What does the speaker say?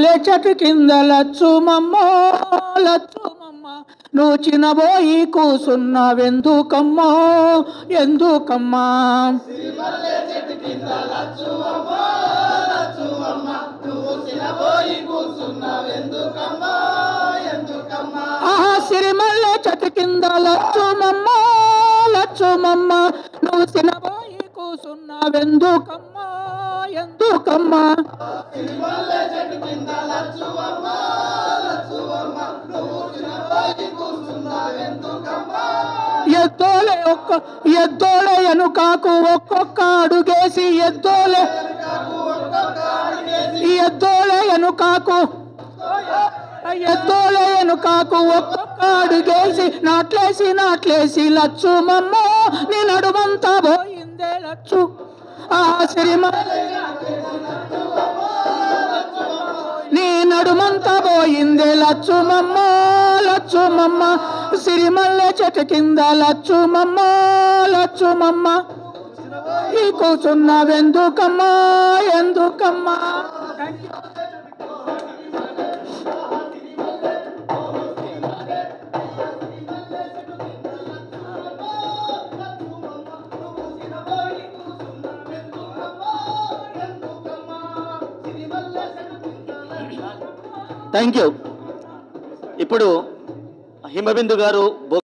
చెట్టు కింద లచ్చుమమ్మ లచ్చుమమ్మ నువ్వు చిన్నబోయి కూసున్నావెందుకమ్మా ఎందుకమ్మా ఆహా సిరిమల్లె చెట్టు కింద లచ్చుమమ్మ లచ్చుమమ్మ నువ్వు చిన్నబోయి కూసున్నావెందుకమ్మా ఎందుకమ్మా ఎద్దోలే ఒక్క ఎద్దోలే ఎనుకాకు ఒక్కొక్క అడుగేసి ఎద్దోలే ఎద్దోలే ఎనుకాకు ఎద్దోలే ఎనుకాకు ఒక్కొక్క అడుగేసి నాట్లేసి నాట్లేసి లచ్చు మమ్మ నీ నడుమంతా పోయిందే లచ్చు ఆ సిరిమ నీ నడుమంతా పోయిందే లచ్చు మమ్మ లచ్చు మమ్మ సిరిమల్లె చెట్టు కింద లచ్చు మమ్మ లచ్చు మమ్మ ఈ కూర్చున్నావెందుకమ్మా ఎందుకమ్మా థ్యాంక్ యూ ఇప్పుడు హిమబిందు గారు